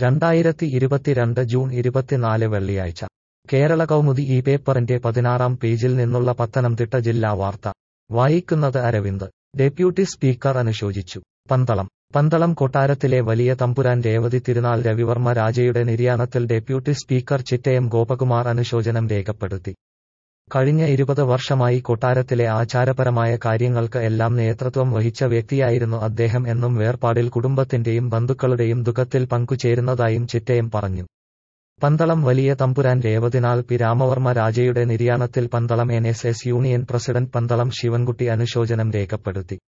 രണ്ടായിരത്തി ഇരുപത്തിരണ്ട് ജൂൺ ഇരുപത്തിനാല് വെള്ളിയാഴ്ച കേരള കൗമുദി ഈ പേപ്പറിന്റെ പതിനാറാം പേജിൽ നിന്നുള്ള പത്തനംതിട്ട ജില്ലാ വാർത്ത വായിക്കുന്നത് അരവിന്ദ് ഡെപ്യൂട്ടി സ്പീക്കർ അനുശോചിച്ചു പന്തളം പന്തളം കൊട്ടാരത്തിലെ വലിയ തമ്പുരാൻ രേവതി തിരുനാൾ രവിവർമ്മ രാജയുടെ നിര്യാണത്തിൽ ഡെപ്യൂട്ടി സ്പീക്കർ ചിറ്റയം ഗോപകുമാർ അനുശോചനം രേഖപ്പെടുത്തി കഴിഞ്ഞ ഇരുപത് വർഷമായി കൊട്ടാരത്തിലെ ആചാരപരമായ കാര്യങ്ങൾക്ക് എല്ലാം നേതൃത്വം വഹിച്ച വ്യക്തിയായിരുന്നു അദ്ദേഹം എന്നും വേർപാടിൽ കുടുംബത്തിന്റെയും ബന്ധുക്കളുടെയും ദുഃഖത്തിൽ പങ്കുചേരുന്നതായും ചിറ്റയം പറഞ്ഞു പന്തളം വലിയ തമ്പുരാൻ രേവതിനാൾ പി രാമവർമ്മ രാജയുടെ നിര്യാണത്തിൽ Pandalam N S S union president Pandalam Sivankutty അനുശോചനം രേഖപ്പെടുത്തി